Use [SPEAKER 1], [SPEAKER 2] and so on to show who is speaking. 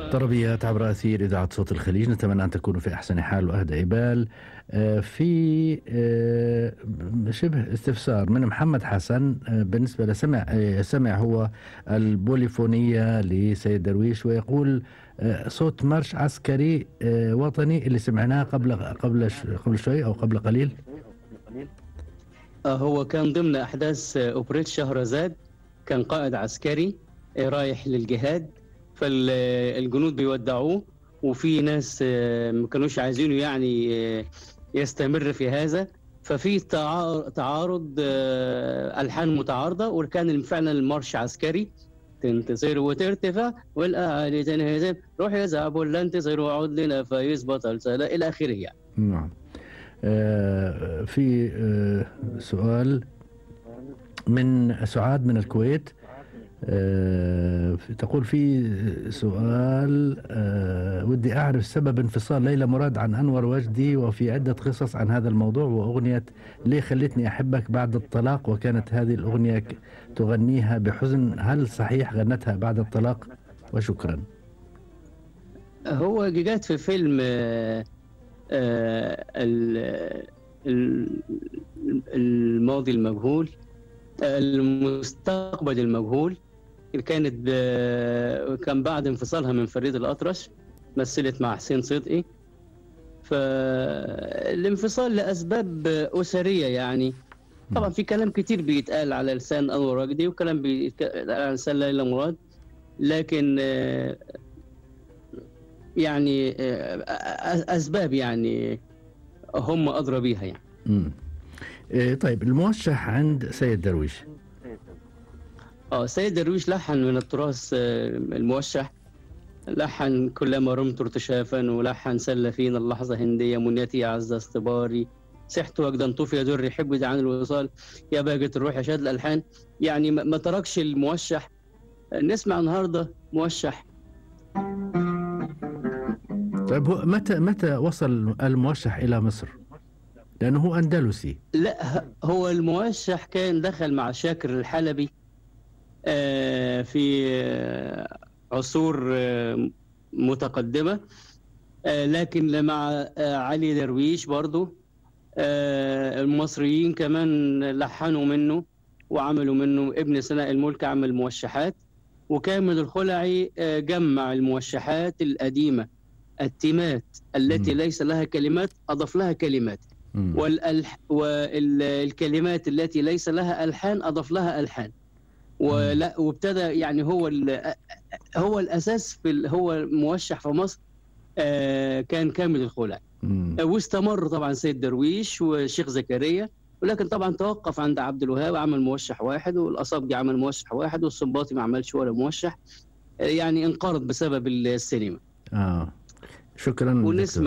[SPEAKER 1] طربيات عبر أثير إذاعة صوت الخليج نتمنى أن تكونوا في أحسن حال وأهدى بال آه، في آه، شبه استفسار من محمد حسن آه، بالنسبة لسمع سمع هو البوليفونية لسيد درويش ويقول صوت مارش عسكري وطني اللي سمعناه قبل قبل قبل شوي أو قبل قليل
[SPEAKER 2] هو كان ضمن أحداث أوبريت شهرزاد كان قائد عسكري رايح للجهاد فالجنود بيودعوه وفي ناس ما كانوش عايزينه يعني يستمر في هذا ففي تعارض الحان متعارضه وكان فعلا المارش عسكري تنتصر وترتفع والاهالي تنهزم روح يذهب ولا انتصر وعود لنا فايز بطل الى اخره يعني.
[SPEAKER 1] نعم. آه في آه سؤال من سعاد من الكويت آه تقول في سؤال آه ودي أعرف سبب انفصال ليلى مراد عن أنور وجدي وفي عدة قصص عن هذا الموضوع وأغنية ليه خلتني أحبك بعد الطلاق وكانت هذه الأغنية تغنيها بحزن هل صحيح غنتها بعد الطلاق وشكرا
[SPEAKER 2] هو جات في فيلم آه آه الماضي المجهول المستقبل المجهول كانت ب... كان بعد انفصالها من فريد الأطرش مثلت مع حسين صدقي فالانفصال لأسباب أسرية يعني طبعا في كلام كتير بيتقال على لسان أنور وجدي وكلام بيتقال على لسان ليلى مراد لكن يعني أسباب يعني هم أدرى بيها يعني
[SPEAKER 1] م. طيب الموشح عند سيد درويش
[SPEAKER 2] اه سيد درويش لحن من التراث الموشح لحن كلما رمت ارتشافا ولحن سل فينا اللحظة هندية منيتي أعز اصطباري سحت وجدا طفي دري حب عن الوصال يا باجة الروح يا شاد الألحان يعني ما تركش الموشح نسمع النهاردة موشح
[SPEAKER 1] طيب متى متى وصل الموشح إلى مصر؟ لأنه هو أندلسي
[SPEAKER 2] لا هو الموشح كان دخل مع شاكر الحلبي في عصور متقدمة لكن مع علي درويش برضو المصريين كمان لحنوا منه وعملوا منه ابن سناء الملك عمل موشحات وكامل الخلعي جمع الموشحات القديمة التيمات التي ليس لها كلمات أضاف لها كلمات والألح والكلمات التي ليس لها ألحان أضاف لها ألحان ولا وابتدى يعني هو هو الاساس في هو موشح في مصر آه كان كامل الخلع واستمر طبعا سيد درويش والشيخ زكريا ولكن طبعا توقف عند عبد الوهاب عمل موشح واحد والاصابجي عمل موشح واحد والصنباطي ما عملش ولا موشح آه يعني انقرض بسبب السينما
[SPEAKER 1] اه شكرا
[SPEAKER 2] ونسمع